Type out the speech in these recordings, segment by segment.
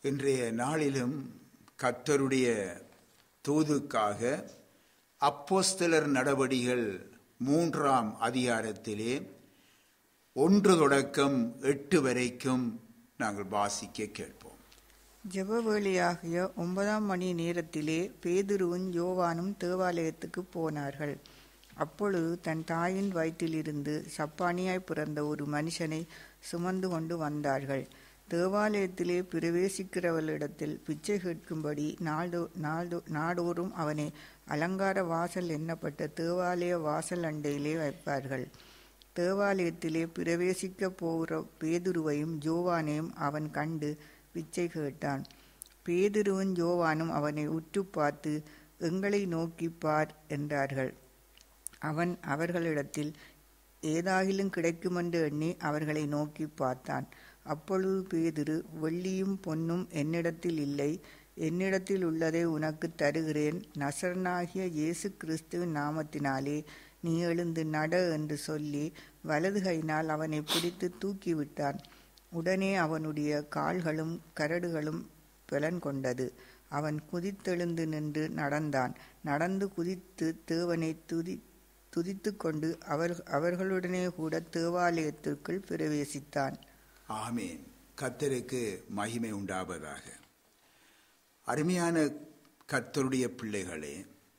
இன்றைய நாளிலும் கர்த்தருடைய தூதுக்காக அப்போஸ்தலர் நடவடிகள் மூன்றாம் அதிகாரத்திலே ஒன்று தொடக்கம் எட்டு வரைக்கும் நாங்கள் வாசிக்க கேட்போம் ஜெபவேளையாகிய ஒன்பதாம் மணி நேரத்திலே பேதுருவும் யோவானும் தேவாலயத்துக்கு போனார்கள் அப்பொழுது தன் தாயின் வயிற்றிலிருந்து சப்பானியாய் பிறந்த ஒரு மனுஷனை சுமந்து கொண்டு வந்தார்கள் தேவாலயத்திலே பிரவேசிக்கிறவர்களிடத்தில் பிச்சை கேட்கும்படி நாள்தோ நாள்தோ நாடோறும் அவனை அலங்கார வாசல் எண்ணப்பட்ட தேவாலய வாசல் அண்டையிலே வைப்பார்கள் தேவாலயத்திலே பிரவேசிக்க போகிற பேதுருவையும் ஜோவானையும் அவன் கண்டு பிச்சை கேட்டான் பேதுருவும் ஜோவானும் அவனை உற்று பார்த்து எங்களை நோக்கி பார் என்றார்கள் அவன் அவர்களிடத்தில் ஏதாகிலும் கிடைக்குமென்று எண்ணி அவர்களை நோக்கி பார்த்தான் அப்பொழுது பேதுரு வெள்ளியும் பொன்னும் என்னிடத்தில் இல்லை என்னிடத்தில் உள்ளதை உனக்கு தருகிறேன் நசரனாகிய இயேசு கிறிஸ்துவின் நாமத்தினாலே நீ எழுந்து நட என்று சொல்லி வலது கையினால் அவனை பிடித்து தூக்கிவிட்டான் உடனே அவனுடைய கால்களும் கரடுகளும் பலன் கொண்டது அவன் குதித்தெழுந்து நின்று நடந்தான் நடந்து குதித்து தேவனை துதி துதித்து கொண்டு அவர் அவர்களுடனே கூட தேவாலயத்திற்குள் பிரவேசித்தான் ஆமேன் கர்த்தருக்கு மகிமை உண்டாவதாக அருமையான கர்த்தருடைய பிள்ளைகளே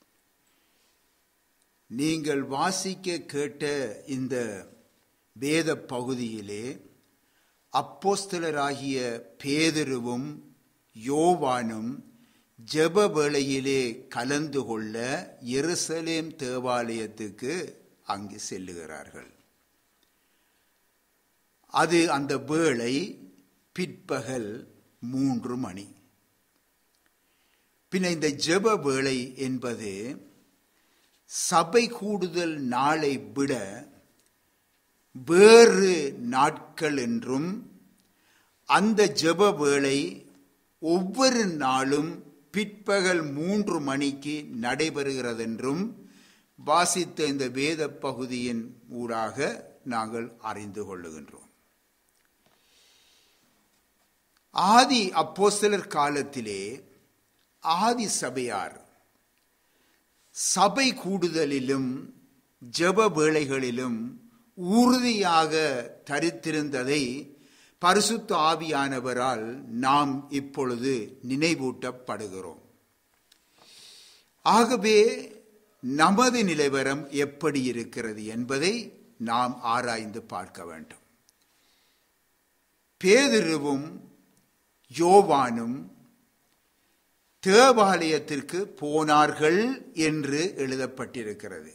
நீங்கள் வாசிக்க கேட்ட இந்த வேத பகுதியிலே அப்போஸ்தலராகிய பேதருவும் யோவானும் ஜெப வேளையிலே கலந்து கொள்ள எருசலேம் தேவாலயத்துக்கு அங்கு செல்லுகிறார்கள் அது அந்த வேளை பிற்பகல் மூன்று மணி பின்ன இந்த ஜெப வேளை என்பது சபை கூடுதல் நாளை விட வேறு நாட்கள் என்றும் அந்த ஜெப வேளை ஒவ்வொரு நாளும் பிற்பகல் மூன்று மணிக்கு நடைபெறுகிறதென்றும் வாசித்த இந்த வேத பகுதியின் ஊடாக நாங்கள் அறிந்து கொள்ளுகின்றோம் ஆதி அப்போஸ்தலர் காலத்திலே ஆதி சபையார் சபை கூடுதலிலும் ஜெப வேளைகளிலும் உறுதியாக தரித்திருந்ததை பரிசுத்த ஆவியானவரால் நாம் இப்பொழுது நினைவூட்டப்படுகிறோம் ஆகவே நமது நிலவரம் எப்படி இருக்கிறது என்பதை நாம் ஆராய்ந்து பார்க்க வேண்டும் பேதிருவும் யோவானும் தேவாலயத்திற்கு போனார்கள் என்று எழுதப்பட்டிருக்கிறது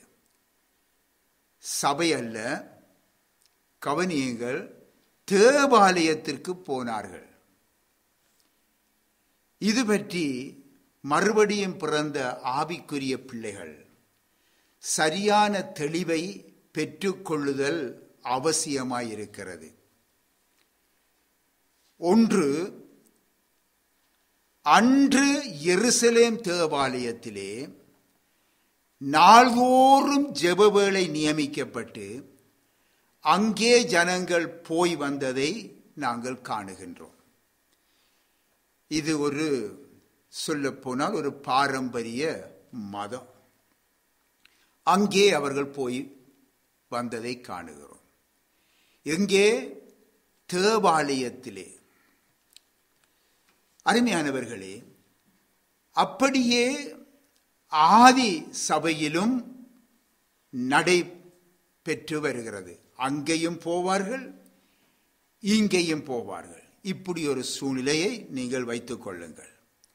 சபை அல்ல கவனியங்கள் தேவாலயத்திற்கு போனார்கள் இது பற்றி மறுபடியும் பிறந்த ஆவிக்குரிய பிள்ளைகள் சரியான தெளிவை பெற்றுக்கொள்ளுதல் அவசியமாயிருக்கிறது ஒன்று அன்று எருசலேம் தேவாலயத்திலே நாள்தோறும் ஜெபவேளை நியமிக்கப்பட்டு அங்கே ஜனங்கள் போய் வந்ததை நாங்கள் காணுகின்றோம் இது ஒரு சொல்லப்போனால் ஒரு பாரம்பரிய மதம் அங்கே அவர்கள் போய் வந்ததை காணுகிறோம் எங்கே தேவாலயத்திலே அருமையானவர்களே அப்படியே ஆதி சபையிலும் நடைபெற்று வருகிறது அங்கேயும் போவார்கள் இங்கேயும் போவார்கள் இப்படி ஒரு சூழ்நிலையை நீங்கள் வைத்துக் கொள்ளுங்கள்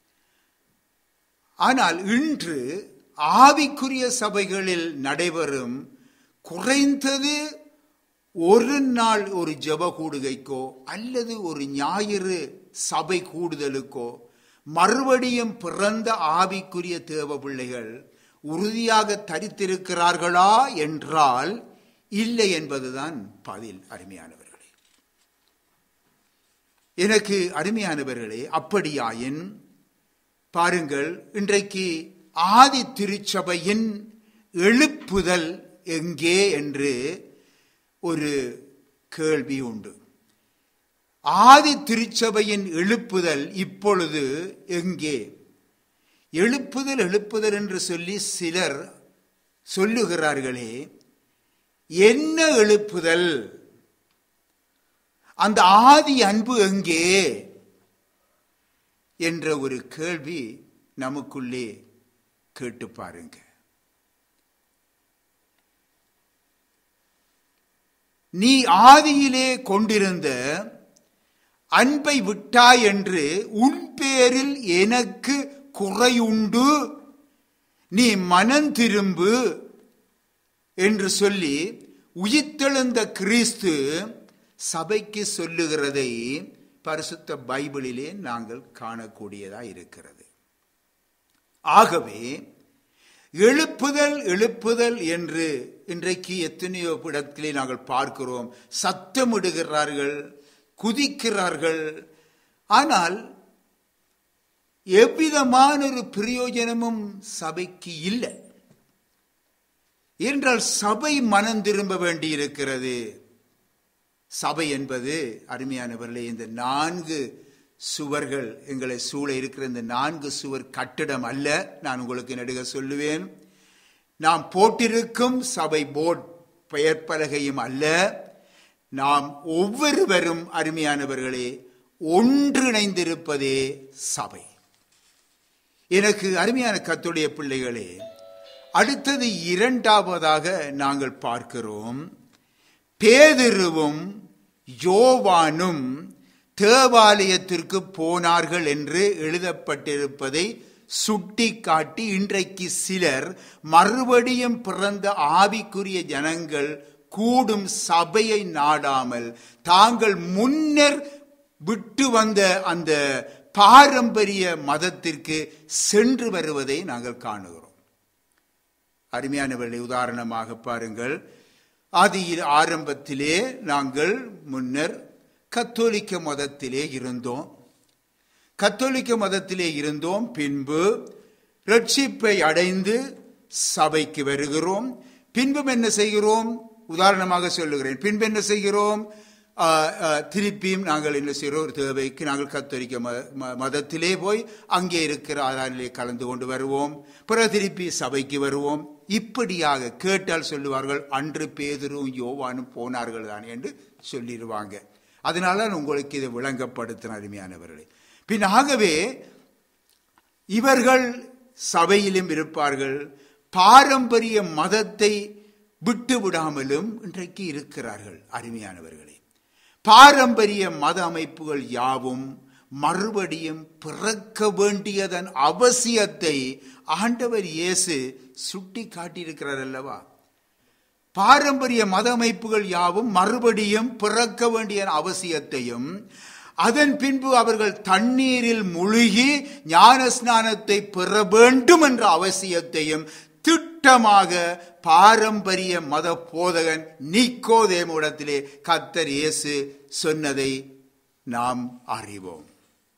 ஆனால் இன்று ஆவிக்குரிய சபைகளில் நடைபெறும் குறைந்தது ஒரு நாள் ஒரு ஜெப கூடுகைக்கோ அல்லது ஒரு ஞாயிறு சபை கூடுதலுக்கோ மறுபடியும் பிறந்த ஆவிக்குரிய தேவ பிள்ளைகள் உறுதியாக தரித்திருக்கிறார்களா என்றால் இல்லை என்பதுதான் பதில் அருமையானவர்களே எனக்கு அருமையானவர்களே அப்படியாயின் பாருங்கள் இன்றைக்கு ஆதி திருச்சபையின் எழுப்புதல் எங்கே என்று ஒரு கேள்வி உண்டு ஆதி திருச்சபையின் எழுப்புதல் இப்பொழுது எங்கே எழுப்புதல் எழுப்புதல் என்று சொல்லி சிலர் சொல்லுகிறார்களே என்ன எழுப்புதல் அந்த ஆதி அன்பு எங்கே என்ற ஒரு கேள்வி நமக்குள்ளே கேட்டு பாருங்க நீ ஆதியிலே கொண்டிருந்த அன்பை விட்டாய் என்று உன் பேரில் எனக்கு குறையுண்டு நீ மனம் திரும்பு என்று சொல்லி உயிர்த்தெழுந்த கிறிஸ்து சபைக்கு சொல்லுகிறதை பரிசுத்த பைபிளிலே நாங்கள் காணக்கூடியதா இருக்கிறது ஆகவே எழுப்புதல் எழுப்புதல் என்று இன்றைக்கு எத்தனையோ இடத்திலே நாங்கள் பார்க்கிறோம் சத்தமிடுகிறார்கள் குதிக்கிறார்கள் ஆனால் எவ்விதமான ஒரு பிரயோஜனமும் சபைக்கு இல்லை என்றால் சபை மனம் திரும்ப வேண்டியிருக்கிறது சபை என்பது அருமையானவர்களே இந்த நான்கு சுவர்கள் எங்களை சூழ இருக்கிற இந்த நான்கு சுவர் கட்டிடம் அல்ல நான் உங்களுக்கு நடுக சொல்லுவேன் நாம் போட்டிருக்கும் சபை போர்ட் பெயர் பலகையும் அல்ல நாம் ஒவ்வொருவரும் அருமையானவர்களே ஒன்றிணைந்திருப்பதே சபை எனக்கு அருமையான கத்துடைய பிள்ளைகளே அடுத்தது இரண்டாவதாக நாங்கள் பார்க்கிறோம் பேதிருவும் யோவானும் தேவாலயத்திற்கு போனார்கள் என்று எழுதப்பட்டிருப்பதை சுட்டி காட்டி இன்றைக்கு சிலர் மறுபடியும் பிறந்த ஆவிக்குரிய ஜனங்கள் கூடும் சபையை நாடாமல் தாங்கள் முன்னர் விட்டு வந்த அந்த பாரம்பரிய மதத்திற்கு சென்று வருவதை நாங்கள் காணுகிறோம் அருமையானவர்களை உதாரணமாக பாருங்கள் ஆதியில் ஆரம்பத்திலே நாங்கள் முன்னர் கத்தோலிக்க மதத்திலே இருந்தோம் கத்தோலிக்க மதத்திலே இருந்தோம் பின்பு ரட்சிப்பை அடைந்து சபைக்கு வருகிறோம் பின்பும் என்ன செய்கிறோம் உதாரணமாக சொல்லுகிறேன் பின்பு என்ன செய்கிறோம் திருப்பியும் நாங்கள் என்ன செய்கிறோம் ஒரு தேவைக்கு நாங்கள் கத்தோலிக்க மதத்திலே போய் அங்கே இருக்கிற ஆதாரிலே கலந்து கொண்டு வருவோம் பிறகு திருப்பி சபைக்கு வருவோம் இப்படியாக கேட்டால் சொல்லுவார்கள் அன்று பேதரும் யோவானும் போனார்கள் தான் என்று சொல்லிடுவாங்க அதனால உங்களுக்கு இதை விளங்கப்படுத்தின அருமையானவர்களே பின் ஆகவே இவர்கள் சபையிலும் இருப்பார்கள் பாரம்பரிய மதத்தை விட்டு விடாமலும் இன்றைக்கு இருக்கிறார்கள் அருமையானவர்களே பாரம்பரிய மத அமைப்புகள் யாவும் மறுபடியும் பிறக்க வேண்டியதன் அவசியத்தை ஆண்டவர் இயேசு சுட்டி காட்டியிருக்கிறார் அல்லவா பாரம்பரிய மத அமைப்புகள் யாவும் மறுபடியும் பிறக்க வேண்டிய அவசியத்தையும் அதன் பின்பு அவர்கள் தண்ணீரில் முழுகி ஞான ஸ்நானத்தை பெற வேண்டும் என்ற அவசியத்தையும் திட்டமாக பாரம்பரிய மத போதகன் நீக்கோதேமிடத்திலே கத்தர் இயேசு சொன்னதை நாம் அறிவோம்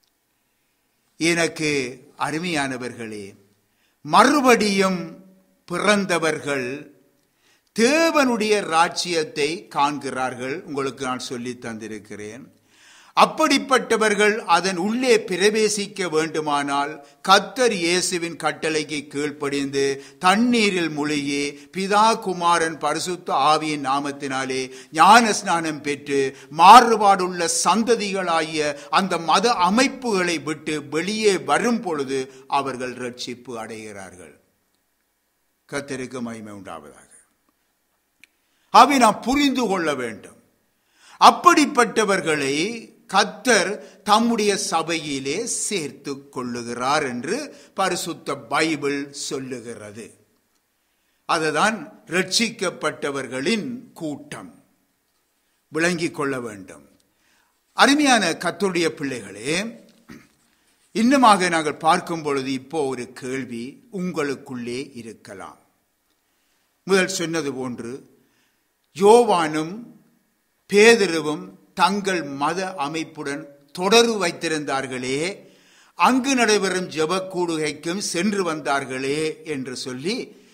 எனக்கு அருமையானவர்களே மறுபடியும் பிறந்தவர்கள் தேவனுடைய ராஜ்யத்தை காண்கிறார்கள் உங்களுக்கு நான் சொல்லி தந்திருக்கிறேன் அப்படிப்பட்டவர்கள் அதன் உள்ளே பிரவேசிக்க வேண்டுமானால் கத்தர் இயேசுவின் கட்டளைக்கு கீழ்ப்படிந்து தண்ணீரில் முழுகி பிதா குமாரன் பரிசுத்த ஆவியின் நாமத்தினாலே ஞான ஸ்நானம் பெற்று மாறுபாடுள்ள சந்ததிகளாகிய அந்த மத அமைப்புகளை விட்டு வெளியே வரும் பொழுது அவர்கள் ரட்சிப்பு அடைகிறார்கள் கத்தருக்கு மகிமை உண்டாவதாக அவை நாம் புரிந்து கொள்ள வேண்டும் அப்படிப்பட்டவர்களை கத்தர் தம்முடைய சபையிலே சேர்த்து கொள்ளுகிறார் என்று பரிசுத்த பைபிள் சொல்லுகிறது அதுதான் ரட்சிக்கப்பட்டவர்களின் கூட்டம் விளங்கிக் கொள்ள வேண்டும் அருமையான கத்துடைய பிள்ளைகளே இன்னுமாக நாங்கள் பார்க்கும் பொழுது இப்போ ஒரு கேள்வி உங்களுக்குள்ளே இருக்கலாம் முதல் சொன்னது போன்று யோவானும் பேதருவும் தங்கள் மத அமைப்புடன் தொடர்பு வைத்திருந்தார்களே அங்கு நடைபெறும் ஜபக்கூடுகைக்கும் சென்று வந்தார்களே என்று சொல்லி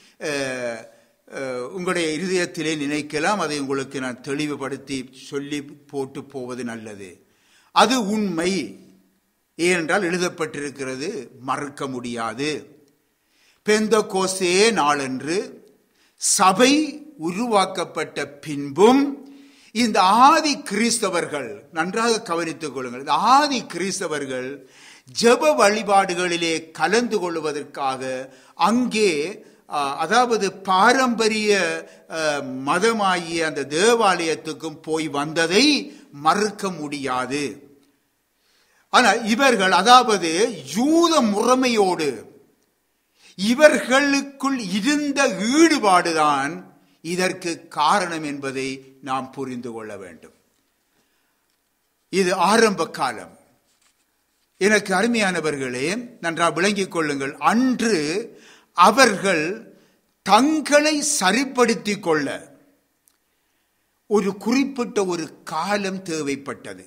உங்களுடைய இருதயத்திலே நினைக்கலாம் அதை உங்களுக்கு நான் தெளிவுபடுத்தி சொல்லி போட்டு போவது நல்லது அது உண்மை ஏனென்றால் எழுதப்பட்டிருக்கிறது மறுக்க முடியாது பெந்த கோசே நாளன்று சபை உருவாக்கப்பட்ட பின்பும் இந்த ஆதி கிறிஸ்தவர்கள் நன்றாக கவனித்துக் கொள்ளுங்கள் இந்த ஆதி கிறிஸ்தவர்கள் ஜெப வழிபாடுகளிலே கலந்து கொள்வதற்காக அங்கே அஹ், அதாவது பாரம்பரிய அஹ், மதமாகிய அந்த தேவாலயத்துக்கும் போய் வந்ததை மறுக்க முடியாது ஆனால் இவர்கள் அதாவது யூத முறைமையோடு இவர்களுக்குள் இருந்த ஈடுபாடுதான் இதற்கு காரணம் என்பதை நாம் புரிந்து கொள்ள வேண்டும் இது ஆரம்ப காலம் எனக்கு அருமையானவர்களே நன்றாக விளங்கிக் கொள்ளுங்கள் அன்று அவர்கள் தங்களை சரிப்படுத்திக் கொள்ள ஒரு குறிப்பிட்ட ஒரு காலம் தேவைப்பட்டது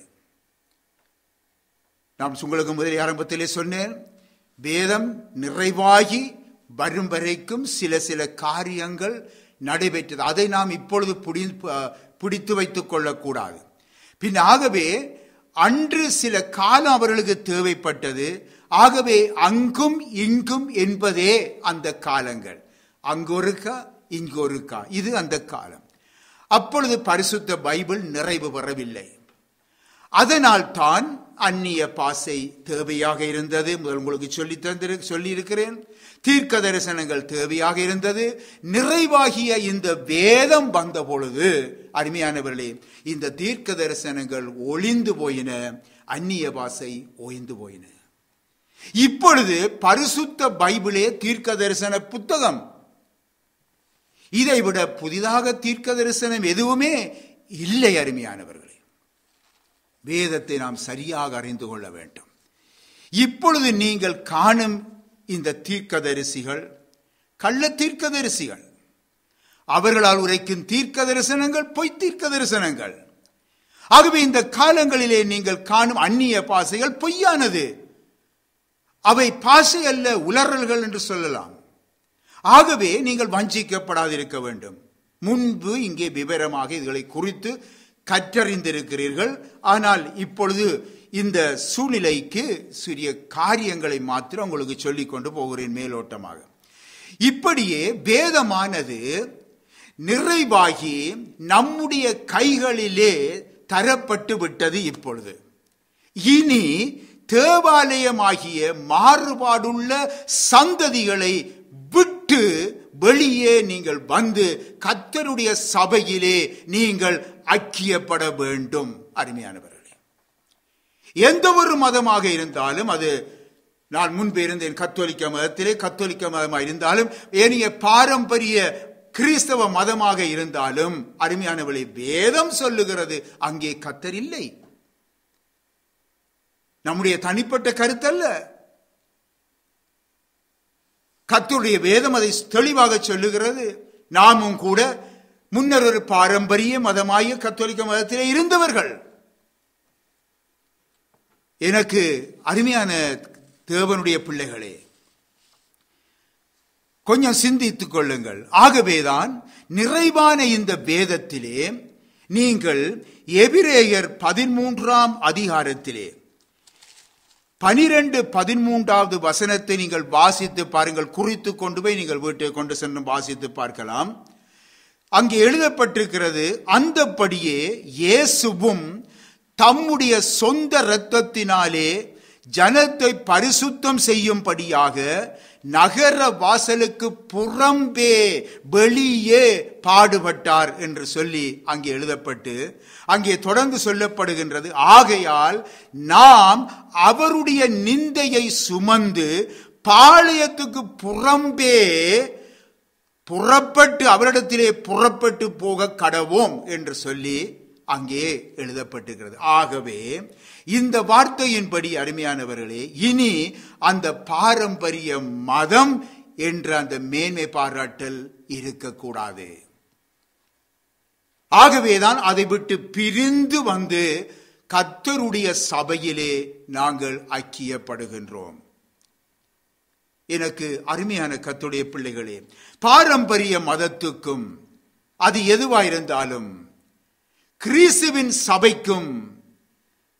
நாம் உங்களுக்கு முதல் ஆரம்பத்திலே சொன்னேன் வேதம் நிறைவாகி வரும் வரைக்கும் சில சில காரியங்கள் நடைபெற்றது அதை நாம் இப்பொழுது புடி பிடித்து வைத்துக் கொள்ளக்கூடாது பின் ஆகவே அன்று சில காலம் அவர்களுக்கு தேவைப்பட்டது ஆகவே அங்கும் இங்கும் என்பதே அந்த காலங்கள் அங்கு ஒருக்கா இங்கு ஒருக்கா இது அந்த காலம் அப்பொழுது பரிசுத்த பைபிள் நிறைவு பெறவில்லை அதனால் தான் அந்நிய பாசை தேவையாக இருந்தது முதல் உங்களுக்கு சொல்லி தந்திரு சொல்லி இருக்கிறேன் தீர்க்க தரிசனங்கள் தேவையாக இருந்தது நிறைவாகிய இந்த வேதம் வந்த பொழுது அருமையானவர்களே இந்த தீர்க்க தரிசனங்கள் ஒளிந்து போயின அந்நிய பாசை ஓய்ந்து போயின இப்பொழுது பரிசுத்த பைபிளே தீர்க்க தரிசன புத்தகம் இதைவிட புதிதாக தீர்க்க தரிசனம் எதுவுமே இல்லை அருமையானவர்களே வேதத்தை நாம் சரியாக அறிந்து கொள்ள வேண்டும் இப்பொழுது நீங்கள் காணும் இந்த தீர்க்கதரிசிகள் கள்ள தீர்க்கதரிசிகள் அவர்களால் உரைக்கும் தீர்க்க தரிசனங்கள் பொய் தீர்க்க தரிசனங்கள் ஆகவே இந்த காலங்களிலே நீங்கள் காணும் அந்நிய பாசைகள் பொய்யானது அவை பாசை அல்ல உலறல்கள் என்று சொல்லலாம் ஆகவே நீங்கள் வஞ்சிக்கப்படாதிருக்க வேண்டும் முன்பு இங்கே விவரமாக இதுகளை குறித்து கற்றறிந்திருக்கிறீர்கள் ஆனால் இப்பொழுது இந்த சூழ்நிலைக்கு சிறிய காரியங்களை மாத்திரம் உங்களுக்கு சொல்லிக் கொண்டு போகிறேன் மேலோட்டமாக இப்படியே வேதமானது நிறைவாகி நம்முடைய கைகளிலே தரப்பட்டு விட்டது இப்பொழுது இனி தேவாலயமாகிய மாறுபாடுள்ள சந்ததிகளை விட்டு வெளியே நீங்கள் வந்து கத்தருடைய சபையிலே நீங்கள் ஐக்கியப்பட வேண்டும் அருமையானவர்களே எந்த ஒரு மதமாக இருந்தாலும் அது நான் முன்பு இருந்தேன் கத்தோலிக்க மதத்திலே கத்தோலிக்க மதமாக இருந்தாலும் ஏனைய பாரம்பரிய கிறிஸ்தவ மதமாக இருந்தாலும் அருமையானவளை வேதம் சொல்லுகிறது அங்கே கத்தர் இல்லை நம்முடைய தனிப்பட்ட கருத்தல்ல கத்துடைய வேதம் அதை தெளிவாக சொல்லுகிறது நாமும் கூட முன்னர் ஒரு பாரம்பரிய மதமாய கத்தோலிக்க மதத்திலே இருந்தவர்கள் எனக்கு அருமையான தேவனுடைய பிள்ளைகளே கொஞ்சம் சிந்தித்துக் கொள்ளுங்கள் ஆகவேதான் நிறைவான இந்த வேதத்திலே நீங்கள் எபிரேயர் பதிமூன்றாம் அதிகாரத்திலே பனிரெண்டு பதிமூன்றாவது வசனத்தை நீங்கள் வாசித்து பாருங்கள் குறித்து கொண்டு போய் நீங்கள் வீட்டை கொண்டு சென்று வாசித்து பார்க்கலாம் அங்கே எழுதப்பட்டிருக்கிறது அந்தப்படியே இயேசுவும் தம்முடைய சொந்த இரத்தத்தினாலே ஜனத்தை பரிசுத்தம் செய்யும்படியாக நகர வாசலுக்கு புறம்பே வெளியே பாடுபட்டார் என்று சொல்லி அங்கே எழுதப்பட்டு அங்கே தொடர்ந்து சொல்லப்படுகின்றது ஆகையால் நாம் அவருடைய நிந்தையை சுமந்து பாளையத்துக்கு புறம்பே புறப்பட்டு அவரிடத்திலே புறப்பட்டு போக கடவோம் என்று சொல்லி அங்கே எழுதப்பட்டிருக்கிறது ஆகவே இந்த வார்த்தையின்படி அருமையானவர்களே இனி அந்த பாரம்பரிய மதம் என்ற அந்த மேன்மை பாராட்டல் இருக்கக்கூடாது ஆகவேதான் அதை விட்டு பிரிந்து வந்து கத்தருடைய சபையிலே நாங்கள் ஐக்கியப்படுகின்றோம் எனக்கு அருமையான கத்துடைய பிள்ளைகளே பாரம்பரிய மதத்துக்கும் அது எதுவாயிருந்தாலும் கிறிஸ்துவின் சபைக்கும்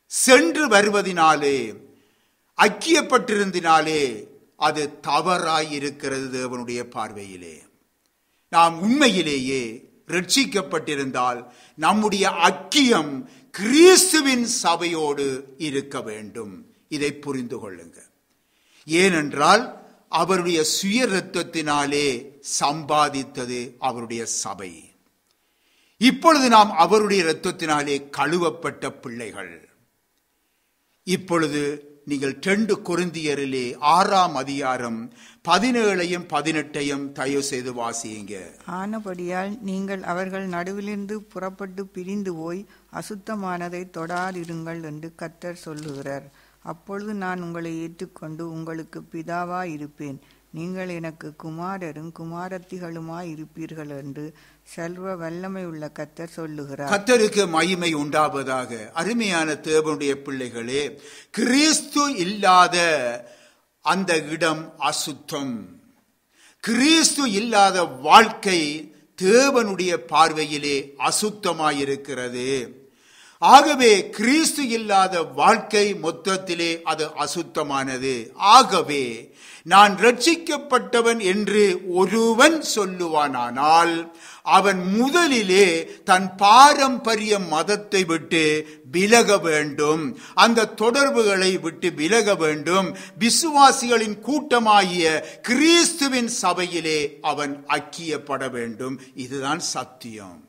சென்று வருவதினாலே ஐக்கியப்பட்டிருந்தினாலே அது தவறாய் இருக்கிறது தேவனுடைய பார்வையிலே நாம் உண்மையிலேயே ரட்சிக்கப்பட்டிருந்தால் நம்முடைய அக்கியம் கிறிஸ்துவின் சபையோடு இருக்க வேண்டும் இதை புரிந்து கொள்ளுங்க ஏனென்றால் அவருடைய சுய ரத்தத்தினாலே சம்பாதித்தது அவருடைய சபை இப்பொழுது நாம் அவருடைய இரத்தத்தினாலே கழுவப்பட்ட பிள்ளைகள் இப்பொழுது நீங்கள் ரெண்டு கொருந்தியரிலே ஆறாம் அதிகாரம் பதினேழையும் பதினெட்டையும் தயவு செய்து வாசியுங்க ஆனபடியால் நீங்கள் அவர்கள் நடுவிலிருந்து புறப்பட்டு பிரிந்து போய் அசுத்தமானதை தொடாதிருங்கள் என்று கர்த்தர் சொல்லுகிறார் அப்பொழுது நான் உங்களை ஏற்றுக்கொண்டு உங்களுக்கு பிதாவாய் இருப்பேன் நீங்கள் எனக்கு குமாரரும் குமாரத்திகளுமாய் இருப்பீர்கள் என்று செல்வ வல்லமை உள்ள கர்த்தர் சொல்லுகிறார் கத்தருக்கு மகிமை உண்டாவதாக அருமையான தேவனுடைய பிள்ளைகளே கிறிஸ்து இல்லாத அந்த இடம் அசுத்தம் கிறிஸ்து இல்லாத வாழ்க்கை தேவனுடைய பார்வையிலே அசுத்தமாயிருக்கிறது ஆகவே கிறிஸ்து இல்லாத வாழ்க்கை மொத்தத்திலே அது அசுத்தமானது ஆகவே நான் ரட்சிக்கப்பட்டவன் என்று ஒருவன் சொல்லுவானானால் அவன் முதலிலே தன் பாரம்பரிய மதத்தை விட்டு விலக வேண்டும் அந்த தொடர்புகளை விட்டு விலக வேண்டும் விசுவாசிகளின் கூட்டமாகிய கிறிஸ்துவின் சபையிலே அவன் ஐக்கியப்பட வேண்டும் இதுதான் சத்தியம்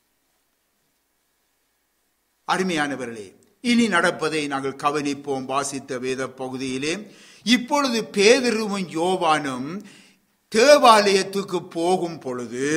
அருமையானவர்களே இனி நடப்பதை நாங்கள் கவனிப்போம் வாசித்த வேத பகுதியிலே இப்பொழுது பேதருவும் யோவானும் தேவாலயத்துக்கு போகும் பொழுது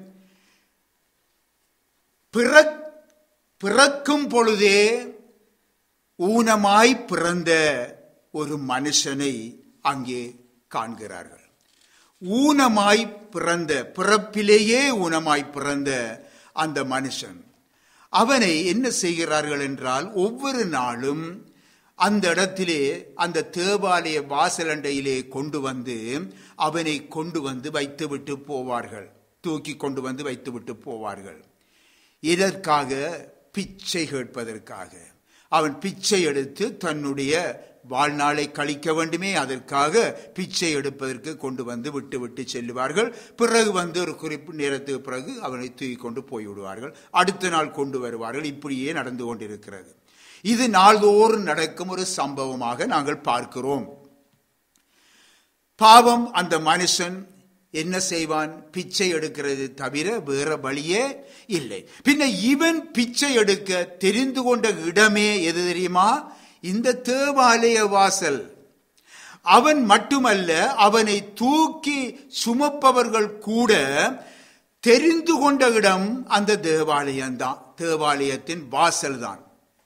பிறக்- பிறக்கும் பொழுதே ஊனமாய் பிறந்த ஒரு மனுஷனை அங்கே காண்கிறார்கள் ஊனமாய் பிறந்த பிறப்பிலேயே ஊனமாய் பிறந்த அந்த மனுஷன் அவனை என்ன செய்கிறார்கள் என்றால் ஒவ்வொரு நாளும் அந்த இடத்திலே அந்த தேவாலய வாசலண்டையிலே கொண்டு வந்து அவனை கொண்டு வந்து வைத்துவிட்டு போவார்கள் தூக்கி கொண்டு வந்து வைத்துவிட்டு போவார்கள் இதற்காக பிச்சை கேட்பதற்காக அவன் பிச்சை எடுத்து தன்னுடைய வாழ்நாளை கழிக்க வேண்டுமே அதற்காக பிச்சை எடுப்பதற்கு கொண்டு வந்து விட்டு விட்டு செல்லுவார்கள் பிறகு வந்து ஒரு குறிப்பு நேரத்துக்கு பிறகு அவனை தூக்கி கொண்டு போய்விடுவார்கள் அடுத்த நாள் கொண்டு வருவார்கள் இப்படியே நடந்து கொண்டிருக்கிறது இது நாள்தோறும் நடக்கும் ஒரு சம்பவமாக நாங்கள் பார்க்கிறோம் பாவம் அந்த மனுஷன் என்ன செய்வான் பிச்சை எடுக்கிறது தவிர வேற வழியே இல்லை பின்ன இவன் பிச்சை எடுக்க தெரிந்து கொண்ட இடமே எது தெரியுமா இந்த தேவாலய வாசல் அவன் மட்டுமல்ல அவனை தூக்கி சுமப்பவர்கள் கூட தெரிந்து கொண்ட இடம் அந்த தேவாலயம்தான் தேவாலயத்தின் வாசல் தான்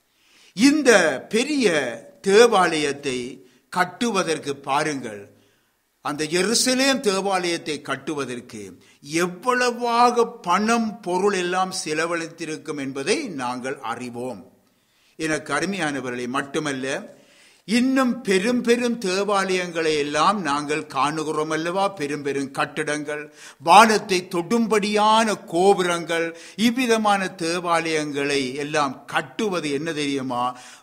இந்த பெரிய தேவாலயத்தை கட்டுவதற்கு பாருங்கள் அந்த எருசலேம் தேவாலயத்தை கட்டுவதற்கு எவ்வளவாக பணம் பொருள் எல்லாம் செலவழித்திருக்கும் என்பதை நாங்கள் அறிவோம் எனக்கு அருமையானவர்களை மட்டுமல்ல இன்னும் பெரும் பெரும் தேவாலயங்களை எல்லாம் நாங்கள் காணுகிறோம் அல்லவா பெரும் பெரும் கட்டிடங்கள் வானத்தை தொடும்படியான கோபுரங்கள் இவ்விதமான தேவாலயங்களை எல்லாம் கட்டுவது என்ன தெரியுமா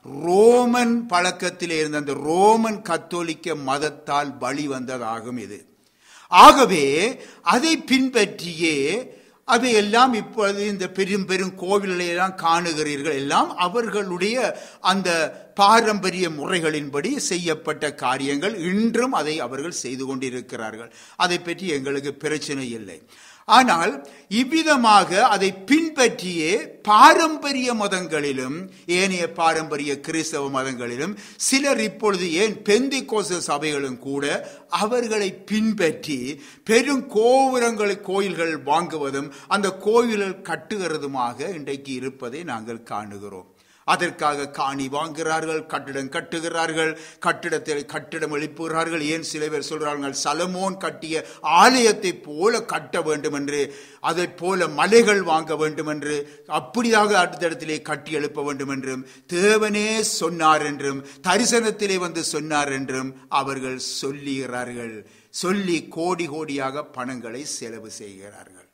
ரோமன் பழக்கத்திலே இருந்த அந்த ரோமன் கத்தோலிக்க மதத்தால் வழி வந்ததாகும் இது ஆகவே அதை பின்பற்றியே அவையெல்லாம் இப்பொழுது இந்த பெரும் பெரும் கோவில்களை எல்லாம் காணுகிறீர்கள் எல்லாம் அவர்களுடைய அந்த பாரம்பரிய முறைகளின்படி செய்யப்பட்ட காரியங்கள் இன்றும் அதை அவர்கள் செய்து கொண்டிருக்கிறார்கள் அதை பற்றி எங்களுக்கு பிரச்சனை இல்லை ஆனால் இவ்விதமாக அதை பின்பற்றியே பாரம்பரிய மதங்களிலும் ஏனைய பாரம்பரிய கிறிஸ்தவ மதங்களிலும் சிலர் இப்பொழுது ஏன் பெந்தி கோச சபைகளும் கூட அவர்களை பின்பற்றி பெரும் கோபுரங்களை கோயில்கள் வாங்குவதும் அந்த கோயில்கள் கட்டுகிறதுமாக இன்றைக்கு இருப்பதை நாங்கள் காணுகிறோம் அதற்காக காணி வாங்குகிறார்கள் கட்டிடம் கட்டுகிறார்கள் கட்டிடத்தை கட்டிடம் எழுப்புகிறார்கள் ஏன் சில பேர் சொல்றார்கள் சலமோன் கட்டிய ஆலயத்தை போல கட்ட வேண்டும் என்று அதை போல மலைகள் வாங்க வேண்டும் என்று அப்படியாக அடுத்த இடத்திலே கட்டி எழுப்ப வேண்டும் என்றும் தேவனே சொன்னார் என்றும் தரிசனத்திலே வந்து சொன்னார் என்றும் அவர்கள் சொல்லுகிறார்கள் சொல்லி கோடி கோடியாக பணங்களை செலவு செய்கிறார்கள்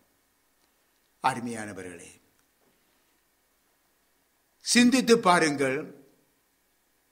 அருமையானவர்களே சிந்தித்து பாருங்கள்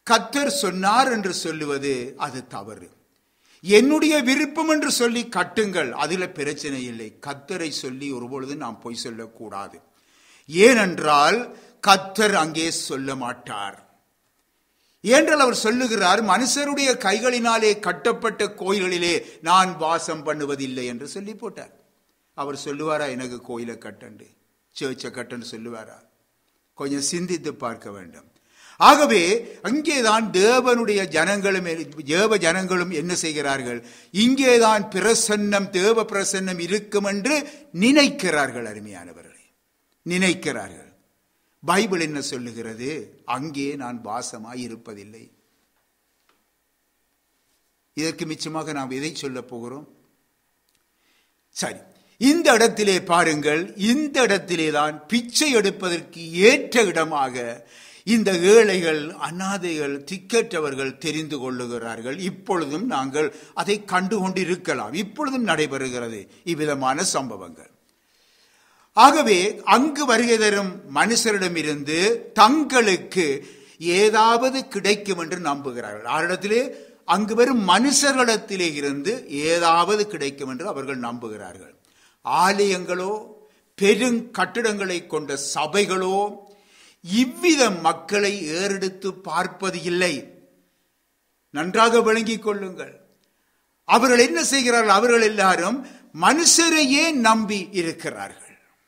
கத்தர் சொன்னார் என்று சொல்லுவது அது தவறு என்னுடைய விருப்பம் என்று சொல்லி கட்டுங்கள் அதுல பிரச்சனை இல்லை கத்தரை சொல்லி ஒருபொழுது நாம் பொய் சொல்லக்கூடாது ஏனென்றால் கத்தர் அங்கே சொல்ல மாட்டார் ஏனென்றால் அவர் சொல்லுகிறார் மனுஷருடைய கைகளினாலே கட்டப்பட்ட கோயில்களிலே நான் வாசம் பண்ணுவதில்லை என்று சொல்லி போட்டார் அவர் சொல்லுவாரா எனக்கு கோயிலை கட்டண்டு சேர்ச்சை கட்டன்னு சொல்லுவாரா கொஞ்சம் சிந்தித்து பார்க்க வேண்டும் ஆகவே அங்கேதான் தேவனுடைய ஜனங்களும் தேவ ஜனங்களும் என்ன செய்கிறார்கள் இங்கேதான் பிரசன்னம் தேவ பிரசன்னம் இருக்கும் என்று நினைக்கிறார்கள் அருமையானவர்களே நினைக்கிறார்கள் பைபிள் என்ன சொல்லுகிறது அங்கே நான் வாசமாய் இருப்பதில்லை இதற்கு மிச்சமாக நாம் எதை சொல்ல போகிறோம் சரி இந்த இடத்திலே பாருங்கள் இந்த இடத்திலே தான் பிச்சை எடுப்பதற்கு ஏற்ற இடமாக இந்த ஏழைகள் அனாதைகள் திக்கற்றவர்கள் தெரிந்து கொள்ளுகிறார்கள் இப்பொழுதும் நாங்கள் அதை கண்டு கொண்டிருக்கலாம் இப்பொழுதும் நடைபெறுகிறது இவ்விதமான சம்பவங்கள் ஆகவே அங்கு வருகை தரும் மனுஷரிடமிருந்து தங்களுக்கு ஏதாவது கிடைக்கும் என்று நம்புகிறார்கள் ஆரிடத்திலே அங்கு வரும் மனுஷர்களிடத்திலே இருந்து ஏதாவது கிடைக்கும் என்று அவர்கள் நம்புகிறார்கள் ஆலயங்களோ பெரும் கட்டிடங்களை கொண்ட சபைகளோ இவ்வித மக்களை ஏறெடுத்து பார்ப்பது இல்லை நன்றாக விளங்கிக் கொள்ளுங்கள் அவர்கள் என்ன செய்கிறார்கள் அவர்கள் எல்லாரும் மனுஷரையே நம்பி இருக்கிறார்கள்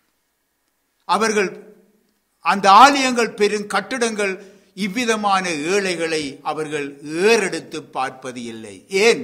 அவர்கள் அந்த ஆலயங்கள் பெரும் கட்டிடங்கள் இவ்விதமான ஏழைகளை அவர்கள் ஏறெடுத்து பார்ப்பது இல்லை ஏன்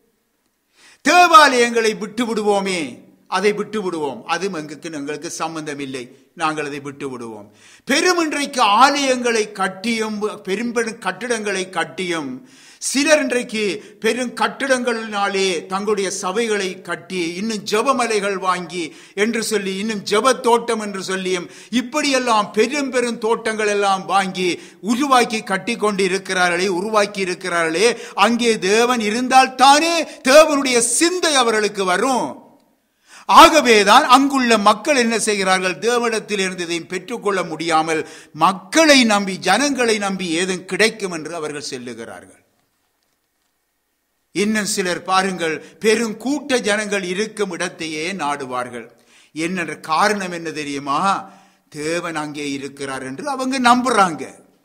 தேவாலயங்களை விட்டு விடுவோமே அதை விட்டு விடுவோம் அது எங்களுக்கு எங்களுக்கு சம்பந்தம் இல்லை நாங்கள் அதை விட்டு விடுவோம் பெரும் இன்றைக்கு ஆலயங்களை கட்டியும் பெரும் பெரும் கட்டிடங்களை கட்டியும் சிலர் இன்றைக்கு பெரும் கட்டிடங்களினாலே தங்களுடைய சபைகளை கட்டி இன்னும் ஜபமலைகள் வாங்கி என்று சொல்லி இன்னும் ஜப தோட்டம் என்று சொல்லியும் இப்படியெல்லாம் பெரும் பெரும் தோட்டங்கள் எல்லாம் வாங்கி உருவாக்கி கட்டி கொண்டு இருக்கிறார்களே உருவாக்கி இருக்கிறார்களே அங்கே தேவன் இருந்தால் தானே தேவனுடைய சிந்தை அவர்களுக்கு வரும் ஆகவேதான் அங்குள்ள மக்கள் என்ன செய்கிறார்கள் தேவனிடத்தில் இருந்து இதையும் பெற்றுக்கொள்ள முடியாமல் மக்களை நம்பி ஜனங்களை நம்பி ஏதும் கிடைக்கும் என்று அவர்கள் செல்லுகிறார்கள் இன்னும் சிலர் பாருங்கள் பெரும் கூட்ட ஜனங்கள் இருக்கும் இடத்தையே நாடுவார்கள் என்ன காரணம் என்ன தெரியுமா தேவன் அங்கே இருக்கிறார் என்று அவங்க நம்புறாங்க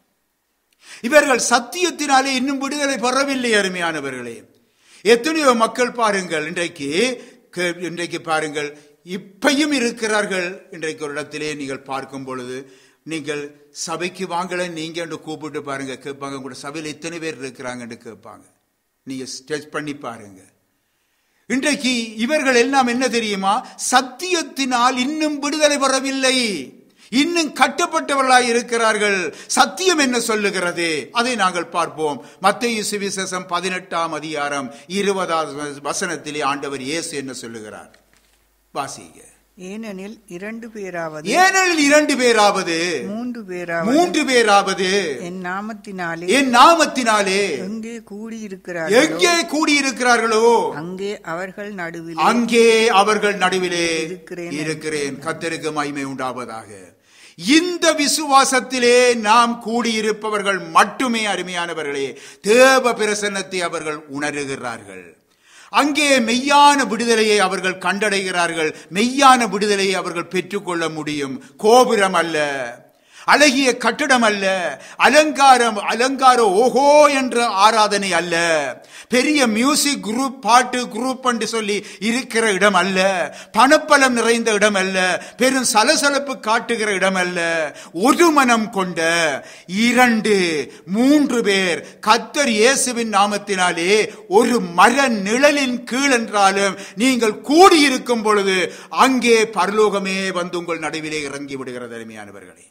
இவர்கள் சத்தியத்தினாலே இன்னும் விடுதலை பெறவில்லை அருமையானவர்களே எத்தனையோ மக்கள் பாருங்கள் இன்றைக்கு இன்றைக்கு பாருங்கள் இப்பையும் இருக்கிறார்கள் இன்றைக்கு ஒரு இடத்திலே நீங்கள் பார்க்கும் பொழுது நீங்கள் சபைக்கு வாங்கல நீங்க என்று கூப்பிட்டு பாருங்க கேட்பாங்க கூட சபையில் எத்தனை பேர் இருக்கிறாங்கன்னு கேட்பாங்க நீங்க ஸ்டெச் பண்ணி பாருங்க இன்றைக்கு இவர்கள் எல்லாம் என்ன தெரியுமா சத்தியத்தினால் இன்னும் விடுதலை பெறவில்லை இன்னும் கட்டப்பட்டவர்களாய் இருக்கிறார்கள் சத்தியம் என்ன சொல்லுகிறது அதை நாங்கள் பார்ப்போம் மத்திய சுவிசேஷம் பதினெட்டாம் அதிகாரம் இருபதாவது வசனத்திலே ஆண்டவர் இயேசு என்ன சொல்லுகிறார் வாசிங்க ஏனெனில் இரண்டு பேராவது ஏனெனில் இரண்டு பேராவது மூன்று பேராவது மூன்று பேராவது என் நாமத்தினாலே என் நாமத்தினாலே எங்கே கூடியிருக்கிறார்களோ எங்கே கூடியிருக்கிறார்களோ அங்கே அவர்கள் நடுவில் அங்கே அவர்கள் நடுவிலே இருக்கிறேன். இருக்கிறேன் கத்தருக்கு மகிமை உண்டாவதாக இந்த விசுவாசத்திலே நாம் கூடியிருப்பவர்கள் மட்டுமே அருமையானவர்களே தேவ பிரசன்னத்தை அவர்கள் உணர்கிறார்கள் அங்கே மெய்யான விடுதலையை அவர்கள் கண்டடைகிறார்கள் மெய்யான விடுதலையை அவர்கள் பெற்றுக்கொள்ள முடியும் கோபுரம் அல்ல அழகிய கட்டிடம் அல்ல அலங்காரம் அலங்கார ஓஹோ என்ற ஆராதனை அல்ல பெரிய மியூசிக் குரூப் பாட்டு குரூப் என்று சொல்லி இருக்கிற இடம் அல்ல பணப்பலம் நிறைந்த இடம் அல்ல பெரும் சலசலப்பு காட்டுகிற இடம் அல்ல ஒரு மனம் கொண்ட இரண்டு மூன்று பேர் கத்தர் இயேசுவின் நாமத்தினாலே ஒரு மர நிழலின் கீழ் என்றாலும் நீங்கள் கூடியிருக்கும் பொழுது அங்கே பரலோகமே வந்து உங்கள் நடுவிலே இறங்கி விடுகிறது அருமையானவர்களே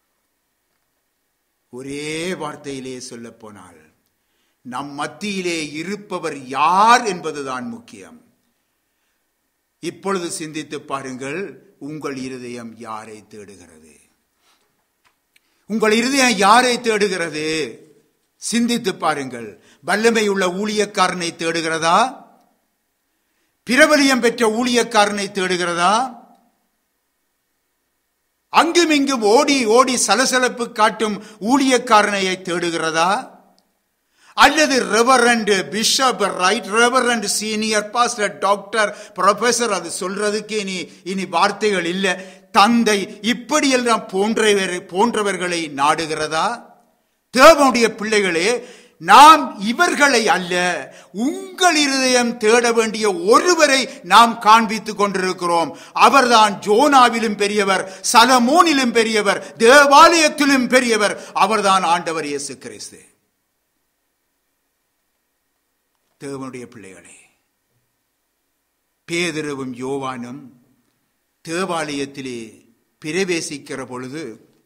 ஒரே வார்த்தையிலே சொல்ல போனால் நம் மத்தியிலே இருப்பவர் யார் என்பதுதான் முக்கியம் இப்பொழுது சிந்தித்து பாருங்கள் உங்கள் இருதயம் யாரை தேடுகிறது உங்கள் இருதயம் யாரை தேடுகிறது சிந்தித்து பாருங்கள் வல்லமை உள்ள ஊழியக்காரனை தேடுகிறதா பிரபலியம் பெற்ற ஊழியக்காரனை தேடுகிறதா அங்கும் இங்கும் ஓடி ஓடி சலசலப்பு காட்டும் ஊழியக்காரனையை தேடுகிறதா அல்லது reverend bishop right reverend senior pastor doctor professor அது சொல்றதுக்கு இனி இனி வார்த்தைகள் இல்லை தந்தை இப்படியெல்லாம் போன்றவர் போன்றவர்களை நாடுகிறதா தேவனுடைய பிள்ளைகளே நாம் இவர்களை அல்ல உங்கள் இருதயம் தேட வேண்டிய ஒருவரை நாம் காண்பித்துக் கொண்டிருக்கிறோம் அவர்தான் ஜோனாவிலும் பெரியவர் சலமோனிலும் பெரியவர் தேவாலயத்திலும் பெரியவர் அவர்தான் ஆண்டவர் இயேசு கிறிஸ்து தேவனுடைய பிள்ளைகளே பேதிரவும் யோவானும் தேவாலயத்திலே பிரவேசிக்கிற பொழுது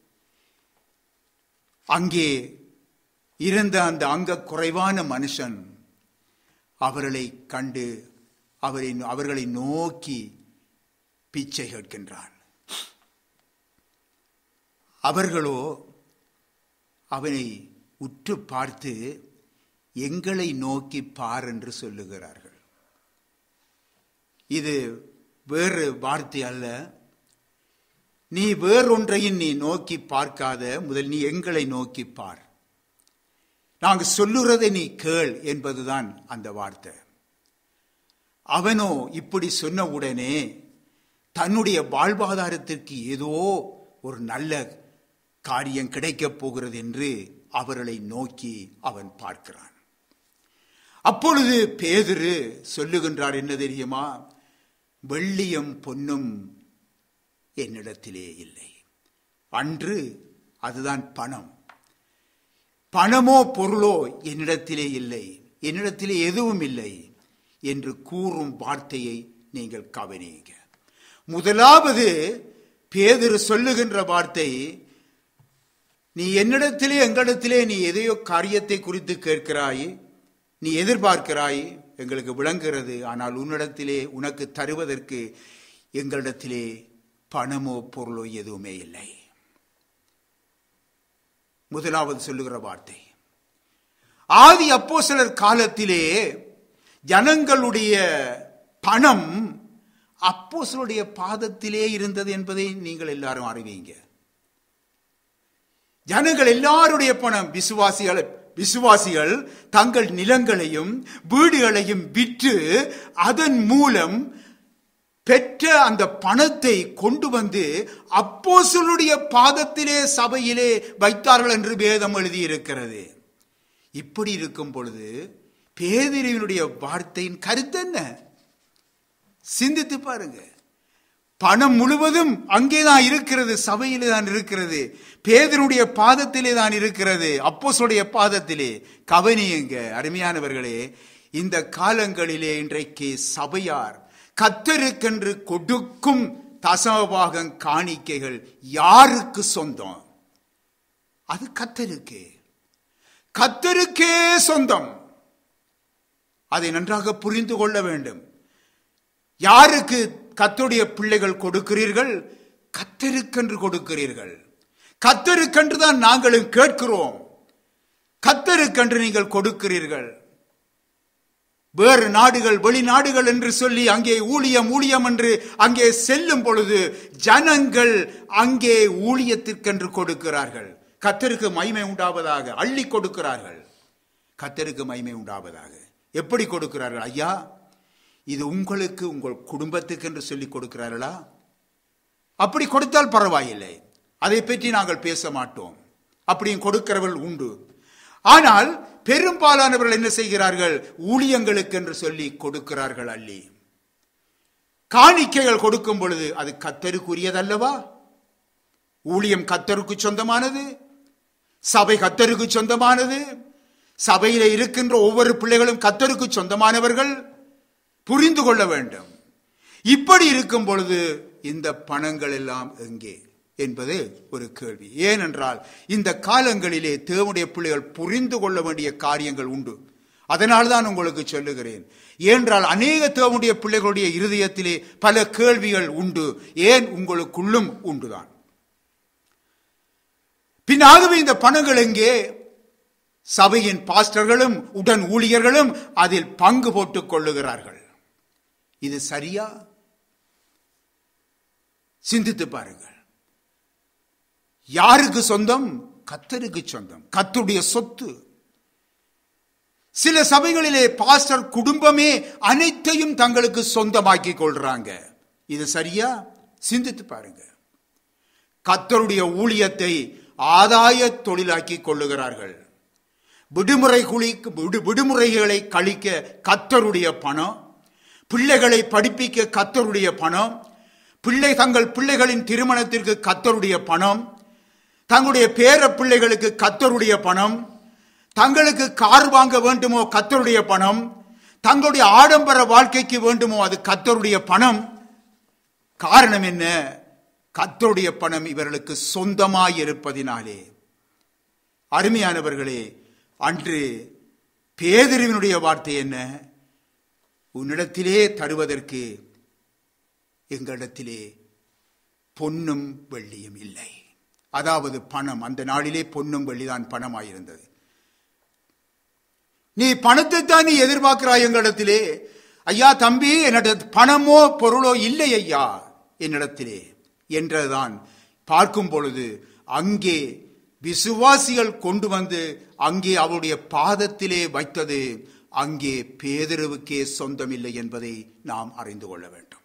அங்கே இருந்த அந்த அங்க குறைவான மனுஷன் அவர்களை கண்டு அவரை அவர்களை நோக்கி பிச்சை கேட்கின்றான் அவர்களோ அவனை உற்று பார்த்து எங்களை நோக்கி பார் என்று சொல்லுகிறார்கள் இது வேறு வார்த்தை அல்ல நீ வேறொன்றையும் நீ நோக்கி பார்க்காத முதல் நீ எங்களை நோக்கி பார் நாங்க சொல்லுறதை நீ கேள் என்பதுதான் அந்த வார்த்தை அவனோ இப்படி சொன்ன உடனே தன்னுடைய வாழ்வாதாரத்திற்கு ஏதோ ஒரு நல்ல காரியம் கிடைக்கப் போகிறது என்று அவர்களை நோக்கி அவன் பார்க்கிறான் அப்பொழுது பேதுரு சொல்லுகின்றார் என்ன தெரியுமா வெள்ளியும் பொன்னும் என்னிடத்திலே இல்லை அன்று அதுதான் பணம் பணமோ பொருளோ என்னிடத்திலே இல்லை என்னிடத்திலே எதுவும் இல்லை என்று கூறும் வார்த்தையை நீங்கள் கவனியுங்க முதலாவது பேதர் சொல்லுகின்ற வார்த்தை நீ என்னிடத்திலே எங்களிடத்திலே நீ எதையோ காரியத்தை குறித்து கேட்கிறாய் நீ எதிர்பார்க்கிறாய் எங்களுக்கு விளங்குகிறது ஆனால் உன்னிடத்திலே உனக்கு தருவதற்கு எங்களிடத்திலே பணமோ பொருளோ எதுவுமே இல்லை முதலாவது சொல்லுகிற வார்த்தை ஆதி அப்போ சிலர் காலத்திலே ஜனங்களுடைய பணம் அப்போ சிலருடைய பாதத்திலே இருந்தது என்பதை நீங்கள் எல்லாரும் அறிவீங்க ஜனங்கள் எல்லாருடைய பணம் விசுவாசிகள் விசுவாசிகள் தங்கள் நிலங்களையும் வீடுகளையும் விற்று அதன் மூலம் பெற்ற அந்த பணத்தை கொண்டு வந்து அப்போசலுடைய பாதத்திலே சபையிலே வைத்தார்கள் என்று வேதம் எழுதியிருக்கிறது இப்படி இருக்கும் பொழுது பேதிரிவினுடைய வார்த்தையின் கருத்து என்ன சிந்தித்து பாருங்க பணம் முழுவதும் அங்கேதான் இருக்கிறது சபையிலே தான் இருக்கிறது பேதனுடைய பாதத்திலே தான் இருக்கிறது அப்போசுடைய பாதத்திலே கவனியுங்க அருமையானவர்களே இந்த காலங்களிலே இன்றைக்கு சபையார் கத்தருக்கென்று கொடுக்கும் தசமபாகம் காணிக்கைகள் யாருக்கு சொந்தம் அது கத்தருக்கு கத்தருக்கே சொந்தம் அதை நன்றாக புரிந்து கொள்ள வேண்டும் யாருக்கு கத்தருடைய பிள்ளைகள் கொடுக்கிறீர்கள் கத்தருக்கென்று கொடுக்கிறீர்கள் கத்தருக்கென்று தான் நாங்களும் கேட்கிறோம் கத்தருக்கென்று நீங்கள் கொடுக்கிறீர்கள் வேறு நாடுகள் வெளிநாடுகள் என்று சொல்லி அங்கே ஊழியம் ஊழியம் என்று அங்கே செல்லும் பொழுது ஜனங்கள் அங்கே ஊழியத்திற்கென்று கொடுக்கிறார்கள் கத்தருக்கு மகிமை உண்டாவதாக அள்ளி கொடுக்கிறார்கள் கத்தருக்கு மகிமை உண்டாவதாக எப்படி கொடுக்கிறார்கள் ஐயா இது உங்களுக்கு உங்கள் குடும்பத்துக்கு என்று சொல்லி கொடுக்கிறார்களா அப்படி கொடுத்தால் பரவாயில்லை அதை பற்றி நாங்கள் பேச மாட்டோம் அப்படியும் கொடுக்கிறவர்கள் உண்டு ஆனால் பெரும்பாலானவர்கள் என்ன செய்கிறார்கள் ஊழியங்களுக்கு என்று சொல்லி கொடுக்கிறார்கள் அள்ளி காணிக்கைகள் கொடுக்கும் பொழுது அது கத்தருக்குரியதல்லவா ஊழியம் கத்தருக்கு சொந்தமானது சபை கத்தருக்கு சொந்தமானது சபையில இருக்கின்ற ஒவ்வொரு பிள்ளைகளும் கத்தருக்கு சொந்தமானவர்கள் புரிந்து கொள்ள வேண்டும் இப்படி இருக்கும் பொழுது இந்த பணங்கள் எல்லாம் எங்கே என்பது ஒரு கேள்வி ஏனென்றால் இந்த காலங்களிலே தேவனுடைய பிள்ளைகள் புரிந்து கொள்ள வேண்டிய காரியங்கள் உண்டு அதனால் தான் உங்களுக்கு சொல்லுகிறேன் ஏனென்றால் அநேக தேவனுடைய பிள்ளைகளுடைய இருதயத்திலே பல கேள்விகள் உண்டு ஏன் உங்களுக்குள்ளும் உண்டுதான் பின்னாகவே இந்த பணங்கள் எங்கே சபையின் பாஸ்டர்களும் உடன் ஊழியர்களும் அதில் பங்கு போட்டுக் கொள்ளுகிறார்கள் இது சரியா சிந்தித்து பாருங்கள் யாருக்கு சொந்தம் கத்தருக்கு சொந்தம் கத்துடைய சொத்து சில சபைகளிலே பாஸ்டர் குடும்பமே அனைத்தையும் தங்களுக்கு சொந்தமாக்கி கொள்றாங்க இது சரியா சிந்தித்து பாருங்க கத்தருடைய ஊழியத்தை ஆதாய தொழிலாக்கி கொள்ளுகிறார்கள் விடுமுறை குளி விடு- விடுமுறைகளை கழிக்க கத்தருடைய பணம் பிள்ளைகளை படிப்பிக்க கத்தருடைய பணம் பிள்ளை தங்கள் பிள்ளைகளின் திருமணத்திற்கு கத்தருடைய பணம் தங்களுடைய பேர பிள்ளைகளுக்கு கத்தருடைய பணம் தங்களுக்கு கார் வாங்க வேண்டுமோ கத்தருடைய பணம் தங்களுடைய ஆடம்பர வாழ்க்கைக்கு வேண்டுமோ அது கத்தருடைய பணம் காரணம் என்ன கத்தருடைய பணம் இவர்களுக்கு சொந்தமாயிருப்பதினாலே அருமையானவர்களே அன்று பேதறிவினுடைய வார்த்தை என்ன உன்னிடத்திலே தருவதற்கு எங்களிடத்திலே பொன்னும் வெள்ளியும் இல்லை அதாவது பணம் அந்த நாளிலே பொன்னும் வெள்ளிதான் பணமாயிருந்தது நீ பணத்தை தான் நீ எதிர்பார்க்கிறாய் எங்களிடத்திலே ஐயா தம்பி என்னிட பணமோ பொருளோ இல்லை ஐயா என்னிடத்திலே என்றுதான் பார்க்கும் பொழுது அங்கே விசுவாசிகள் கொண்டு வந்து அங்கே அவருடைய பாதத்திலே வைத்தது அங்கே பேதருவுக்கே சொந்தமில்லை என்பதை நாம் அறிந்து கொள்ள வேண்டும்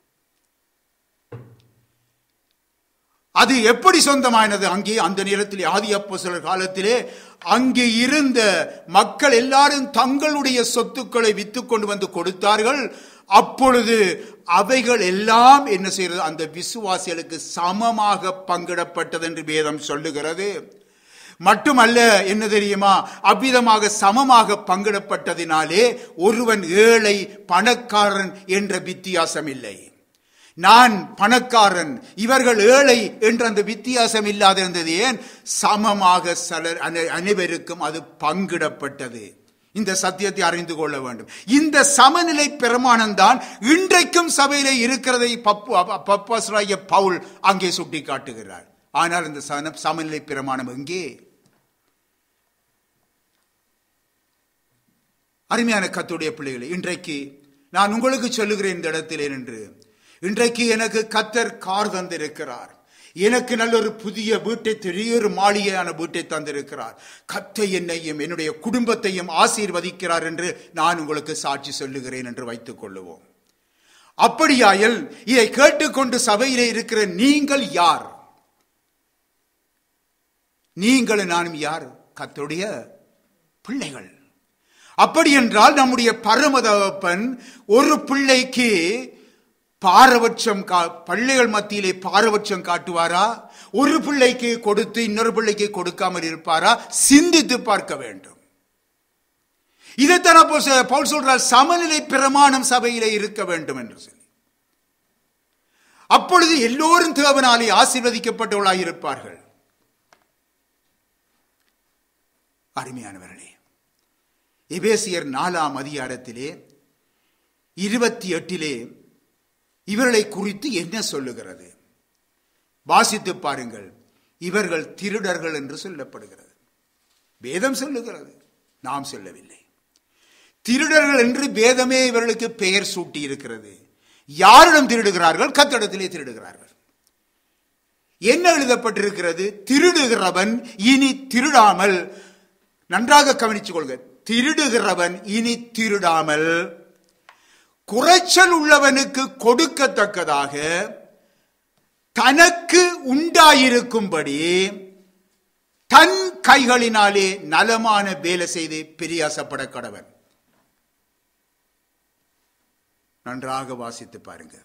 அது எப்படி சொந்தமானது அங்கே அந்த நேரத்தில் ஆதி அப்போஸ்தலர் காலத்திலே அங்கே இருந்த மக்கள் எல்லாரும் தங்களுடைய சொத்துக்களை வித்து கொண்டு வந்து கொடுத்தார்கள் அப்பொழுது அவைகள் எல்லாம் என்ன செய்யறது அந்த விசுவாசிகளுக்கு சமமாக பங்கிடப்பட்டது என்று வேதம் சொல்லுகிறது மட்டுமல்ல என்ன தெரியுமா அவ்விதமாக சமமாக பங்கிடப்பட்டதினாலே ஒருவன் ஏழை பணக்காரன் என்ற வித்தியாசம் இல்லை நான் பணக்காரன் இவர்கள் ஏழை என்ற அந்த வித்தியாசம் இல்லாதிருந்தது ஏன் சமமாக சலர் அனை- அனைவருக்கும் அது பங்கிடப்பட்டது இந்த சத்தியத்தை அறிந்து கொள்ள வேண்டும் இந்த சமநிலை பிரமாணம் தான் இன்றைக்கும் சபையிலே இருக்கிறதை பப்பு பப்பாசுராய பவுல் அங்கே சுட்டி காட்டுகிறார் ஆனால் இந்த சன- சமநிலை பிரமாணம் எங்கே அருமையான கத்துடைய பிள்ளைகளை இன்றைக்கு நான் உங்களுக்கு சொல்லுகிறேன் இந்த இடத்திலே நின்று இன்றைக்கு எனக்கு கத்தர் கார் தந்திருக்கிறார் எனக்கு நல்ல ஒரு புதிய வீட்டை பெரிய ஒரு மாளிகையான வீட்டை தந்திருக்கிறார் கத்தை என்னையும் என்னுடைய குடும்பத்தையும் ஆசீர்வதிக்கிறார் என்று நான் உங்களுக்கு சாட்சி சொல்லுகிறேன் என்று வைத்துக் கொள்ளுவோம் அப்படியாயில் இதை கேட்டுக்கொண்டு சபையிலே இருக்கிற நீங்கள் யார் நீங்களும் நானும் யார் கத்துடைய பிள்ளைகள் அப்படி என்றால் நம்முடைய பரமதகப்பன் ஒரு பிள்ளைக்கு பாரபட்சம் கா- பிள்ளைகள் மத்தியிலே பாரபட்சம் காட்டுவாரா ஒரு பிள்ளைக்கு கொடுத்து இன்னொரு பிள்ளைக்கு கொடுக்காமல் இருப்பாரா சிந்தித்து பார்க்க வேண்டும் இதைத்தான் அப்போ சொ- பவுல் சொல்றார் சமநிலை பிரமாணம் சபையிலே இருக்க வேண்டும் என்று சொல்லி அப்பொழுது எல்லோரும் தேவனாலே ஆசீர்வதிக்கப்பட்டவர்களாக இருப்பார்கள் அருமையானவர்களே எபேசியர் நாலாம் அதிகாரத்திலே இருபத்தி எட்டிலே இவர்களை குறித்து என்ன சொல்லுகிறது வாசித்து பாருங்கள் இவர்கள் திருடர்கள் என்று சொல்லப்படுகிறது வேதம் சொல்லுகிறது நாம் சொல்லவில்லை திருடர்கள் என்று வேதமே இவர்களுக்கு பெயர் சூட்டி இருக்கிறது யாரிடம் திருடுகிறார்கள் கத்தடத்திலே திருடுகிறார்கள் என்ன எழுதப்பட்டிருக்கிறது திருடுகிறவன் இனி திருடாமல் நன்றாக கவனித்துக் கொள்க திருடுகிறவன் இனி திருடாமல் குறைச்சல் உள்ளவனுக்கு கொடுக்கத்தக்கதாக தனக்கு உண்டாயிருக்கும்படி தன் கைகளினாலே நலமான வேலை செய்து பிரியாசப்பட கடவன் நன்றாக வாசித்து பாருங்க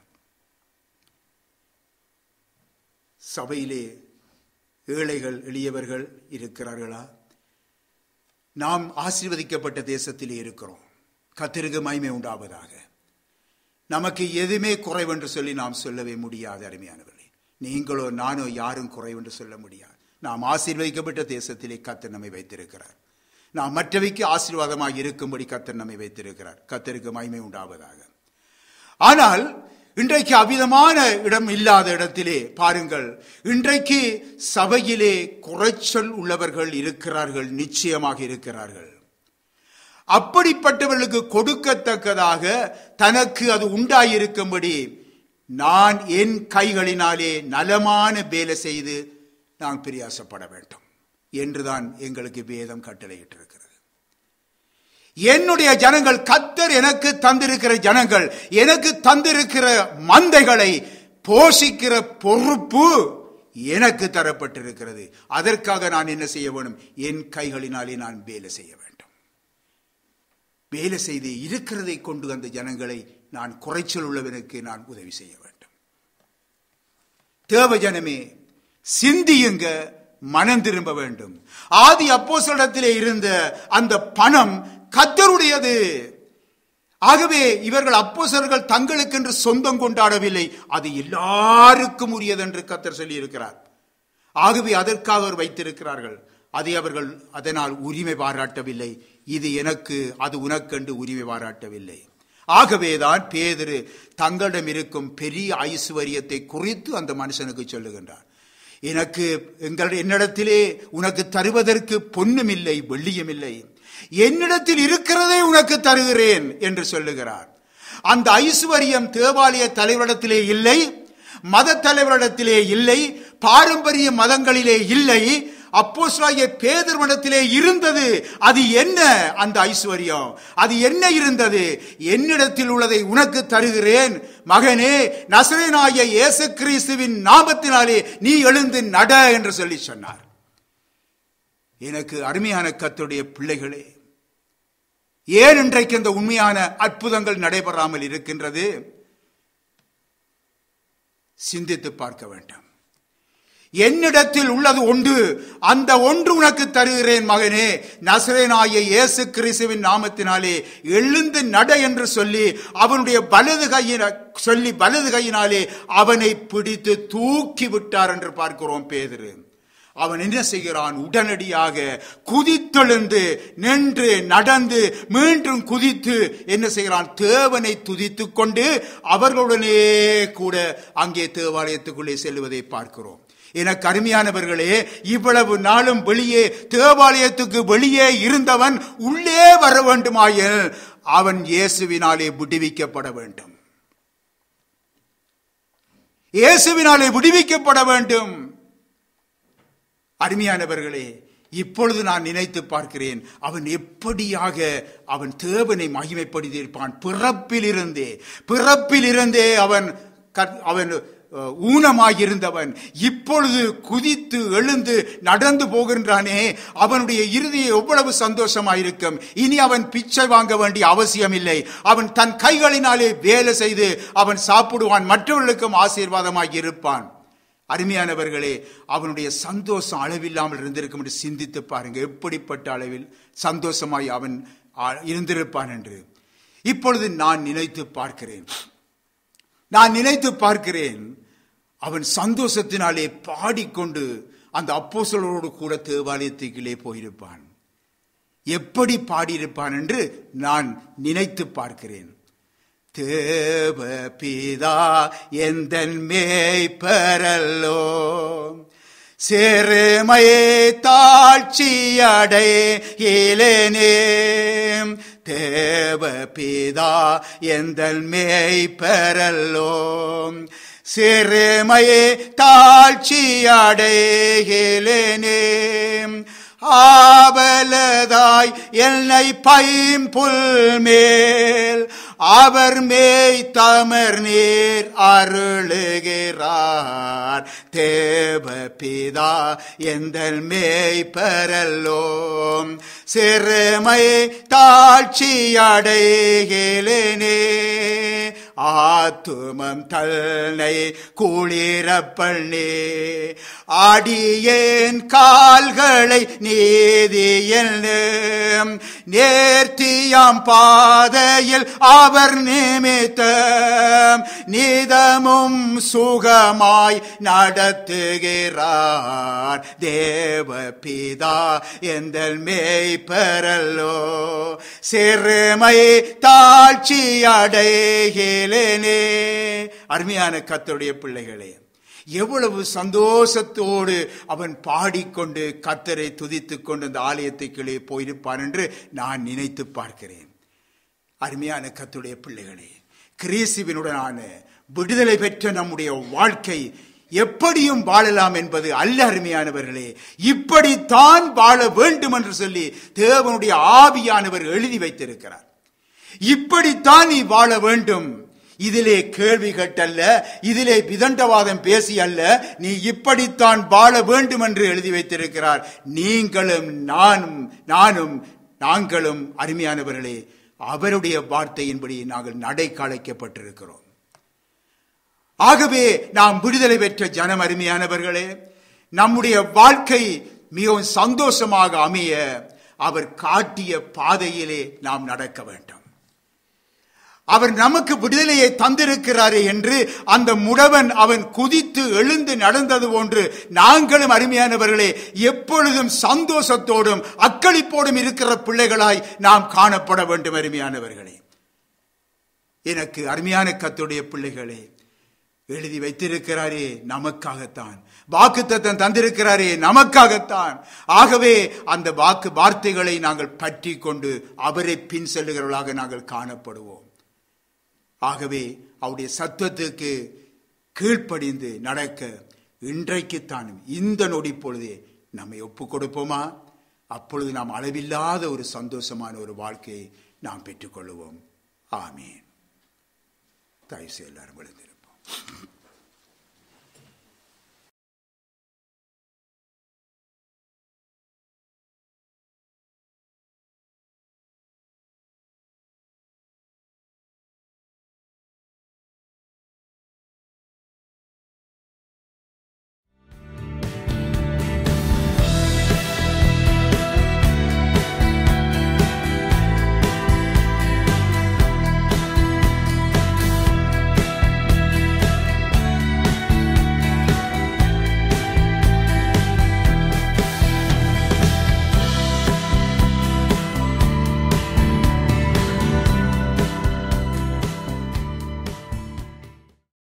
சபையிலே ஏழைகள் எளியவர்கள் இருக்கிறார்களா நாம் ஆசீர்வதிக்கப்பட்ட தேசத்திலே இருக்கிறோம் கத்திற்கு மகிமை உண்டாவதாக நமக்கு எதுவுமே குறைவென்று சொல்லி நாம் சொல்லவே முடியாது அருமையானவர்களே நீங்களோ நானோ யாரும் குறைவென்று சொல்ல முடியாது நாம் ஆசீர்வதிக்கப்பட்ட தேசத்திலே கத்தர் நம்மை வைத்திருக்கிறார் நாம் மற்றவைக்கு ஆசீர்வாதமாக இருக்கும்படி கத்தர் நம்மை வைத்திருக்கிறார் கத்தருக்கு மகிமை உண்டாவதாக ஆனால் இன்றைக்கு அவ்விதமான இடம் இல்லாத இடத்திலே பாருங்கள் இன்றைக்கு சபையிலே குறைச்சல் உள்ளவர்கள் இருக்கிறார்கள் நிச்சயமாக இருக்கிறார்கள் அப்படிப்பட்டவர்களுக்கு கொடுக்கத்தக்கதாக தனக்கு அது உண்டாயிருக்கும்படி நான் என் கைகளினாலே நலமான வேலை செய்து நான் பிரியாசப்பட வேண்டும் என்றுதான் எங்களுக்கு வேதம் கட்டளையிட்டிருக்கிறது என்னுடைய ஜனங்கள் கத்தர் எனக்கு தந்திருக்கிற ஜனங்கள் எனக்கு தந்திருக்கிற மந்தைகளை போஷிக்கிற பொறுப்பு எனக்கு தரப்பட்டிருக்கிறது அதற்காக நான் என்ன செய்ய வேண்டும் என் கைகளினாலே நான் வேலை செய்ய வேண்டும் வேலை செய்து இருக்கிறதை கொண்டு அந்த ஜனங்களை நான் குறைச்சல் உள்ளவனுக்கு நான் உதவி செய்ய வேண்டும் தேவ ஜனமே சிந்தியுங்க மனம் திரும்ப வேண்டும் ஆதி அப்போஸ்தலத்திலே இருந்த அந்த பணம் கத்தருடையது ஆகவே இவர்கள் அப்போஸ்தலர்கள் தங்களுக்கென்று சொந்தம் கொண்டாடவில்லை அது எல்லாருக்கும் உரியது என்று கத்தர் சொல்லி இருக்கிறார் ஆகவே அதற்காக அவர் வைத்திருக்கிறார்கள் அதை அவர்கள் அதனால் உரிமை பாராட்டவில்லை இது எனக்கு அது உனக்கென்று உரிமை பாராட்டவில்லை ஆகவேதான் பேதரு தங்களிடம் இருக்கும் பெரிய ஐஸ்வர்யத்தை குறித்து அந்த மனுஷனுக்கு சொல்லுகின்றார் எனக்கு எங்கள் என்னிடத்திலே உனக்கு தருவதற்கு பொன்னும் இல்லை வெள்ளியும் இல்லை என்னிடத்தில் இருக்கிறதை உனக்கு தருகிறேன் என்று சொல்லுகிறார் அந்த ஐஸ்வர்யம் தேவாலய தலைவரிடத்திலே இல்லை மத தலைவரிடத்திலே இல்லை பாரம்பரிய மதங்களிலே இல்லை அப்போஸ்தலனாகிய பேதர்வனத்திலே இருந்தது அது என்ன அந்த ஐஸ்வர்யம் அது என்ன இருந்தது என்னிடத்தில் உள்ளதை உனக்கு தருகிறேன் மகனே நசரேனாகிய இயேசு கிறிஸ்துவின் நாமத்தினாலே நீ எழுந்து நட என்று சொல்லி சொன்னார் எனக்கு அருமையான கத்துடைய பிள்ளைகளே ஏன் இன்றைக்கு இந்த உண்மையான அற்புதங்கள் நடைபெறாமல் இருக்கின்றது சிந்தித்து பார்க்க வேண்டும் என்னிடத்தில் உள்ளது ஒன்று அந்த ஒன்று உனக்கு தருகிறேன் மகனே நசரேனாய இயேசு கிறிஸ்துவின் நாமத்தினாலே எழுந்து நட என்று சொல்லி அவனுடைய வலது கையின சொல்லி வலது கையினாலே அவனை பிடித்து தூக்கி விட்டார் என்று பார்க்கிறோம் பேதிரு அவன் என்ன செய்கிறான் உடனடியாக குதித்தெழுந்து நின்று நடந்து மீண்டும் குதித்து என்ன செய்கிறான் தேவனை துதித்துக் கொண்டு அவர்களுடனே கூட அங்கே தேவாலயத்துக்குள்ளே செல்வதை பார்க்கிறோம் எனக்கு அருமையானவர்களே இவ்வளவு நாளும் வெளியே தேவாலயத்துக்கு வெளியே இருந்தவன் உள்ளே வர வேண்டுமாயில் அவன் இயேசுவினாலே விடுவிக்கப்பட வேண்டும் இயேசுவினாலே விடுவிக்கப்பட வேண்டும் அருமையானவர்களே இப்பொழுது நான் நினைத்து பார்க்கிறேன் அவன் எப்படியாக அவன் தேவனை மகிமைப்படுத்தியிருப்பான் பிறப்பிலிருந்தே பிறப்பிலிருந்தே அவன் கற்- அவன் அஹ், ஊனமாயிருந்தவன் இப்பொழுது குதித்து எழுந்து நடந்து போகின்றானே அவனுடைய இறுதியை எவ்வளவு சந்தோஷமாயிருக்கும் இனி அவன் பிச்சை வாங்க வேண்டிய அவசியம் இல்லை அவன் தன் கைகளினாலே வேலை செய்து அவன் சாப்பிடுவான் மற்றவர்களுக்கும் ஆசீர்வாதமாகி இருப்பான் அருமையானவர்களே அவனுடைய சந்தோஷம் அளவில்லாமல் இருந்திருக்கும் என்று சிந்தித்து பாருங்க எப்படிப்பட்ட அளவில் சந்தோஷமாய் அவன் ஆ, இருந்திருப்பான் என்று இப்பொழுது நான் நினைத்து பார்க்கிறேன் நான் நினைத்து பார்க்கிறேன் அவன் சந்தோஷத்தினாலே பாடிக்கொண்டு அந்த அப்போஸ்தலரோடு கூட தேவாலயத்துக்குள்ளே போயிருப்பான் எப்படி பாடியிருப்பான் என்று நான் நினைத்து பார்க்கிறேன் தேவ பிதா எந்தன் மேய்ப்பரல்லோ சிறுமையை தாழ்ச்சியடை இலேனே தேவ பிதா எந்தன் மேய்ப்பரல்லோ சிறுமையை தாழ்ச்சியடைகிலேனே ஆவலதாய் என்னை பைம்புல் மேல் அவர் மேய் தமர் நீர் அருளுகிறார் தேவ பிதா எந்த மேய் பெறல்லோம் சிறுமை தாழ்ச்சி அடைகிலேனே ஆத்துமம் தன்னை குளிர பண்ணி அடியேன் கால்களை நீதியில் நேர்த்தியாம் பாதையில் அவர் நிமித்தம் நிதமும் சுகமாய் நடத்துகிறார் தேவ பிதா எந்த மேய் பெறலோ சிறுமை தாழ்ச்சி அடைகிலேனே அருமையான கத்தருடைய பிள்ளைகளே எவ்வளவு சந்தோஷத்தோடு அவன் பாடிக்கொண்டு கத்தரை துதித்துக் கொண்டு அந்த ஆலயத்துக்குள்ளே போயிருப்பான் என்று நான் நினைத்து பார்க்கிறேன் அருமையான கத்துடைய பிள்ளைகளே கிறிஸ்துவினுடனான விடுதலை பெற்ற நம்முடைய வாழ்க்கை எப்படியும் வாழலாம் என்பது அல்ல அருமையானவர்களே இப்படித்தான் வாழ வேண்டும் என்று சொல்லி தேவனுடைய ஆவியானவர் எழுதி வைத்திருக்கிறார் இப்படித்தான் நீ வாழ வேண்டும் இதிலே கேள்வி கேட்டல்ல இதிலே விதண்டவாதம் பேசி அல்ல நீ இப்படித்தான் வாழ வேண்டும் என்று எழுதி வைத்திருக்கிறார் நீங்களும் நானும் நானும் நாங்களும் அருமையானவர்களே அவருடைய வார்த்தையின்படி நாங்கள் நடை களைக்கப்பட்டிருக்கிறோம் ஆகவே நாம் விடுதலை பெற்ற ஜனம் அருமையானவர்களே நம்முடைய வாழ்க்கை மிகவும் சந்தோஷமாக அமைய அவர் காட்டிய பாதையிலே நாம் நடக்க வேண்டும் அவர் நமக்கு விடுதலையை தந்திருக்கிறாரே என்று அந்த முடவன் அவன் குதித்து எழுந்து நடந்தது போன்று நாங்களும் அருமையானவர்களே எப்பொழுதும் சந்தோஷத்தோடும் அக்களிப்போடும் இருக்கிற பிள்ளைகளாய் நாம் காணப்பட வேண்டும் அருமையானவர்களே எனக்கு அருமையான கத்துடைய பிள்ளைகளே எழுதி வைத்திருக்கிறாரே நமக்காகத்தான் வாக்கு தத்தம் தந்திருக்கிறாரே நமக்காகத்தான் ஆகவே அந்த வாக்கு வார்த்தைகளை நாங்கள் பற்றி கொண்டு அவரை பின் செல்லுகிறவர்களாக நாங்கள் காணப்படுவோம் ஆகவே அவருடைய சத்துவத்துக்கு கீழ்ப்படிந்து நடக்க இன்றைக்குத்தான் இந்த நொடி பொழுதே நம்மை ஒப்பு கொடுப்போமா அப்பொழுது நாம் அளவில்லாத ஒரு சந்தோஷமான ஒரு வாழ்க்கையை நாம் பெற்றுக்கொள்வோம் ஆமீன் தயவு செய்து எல்லாரும் விழுந்திருப்போம்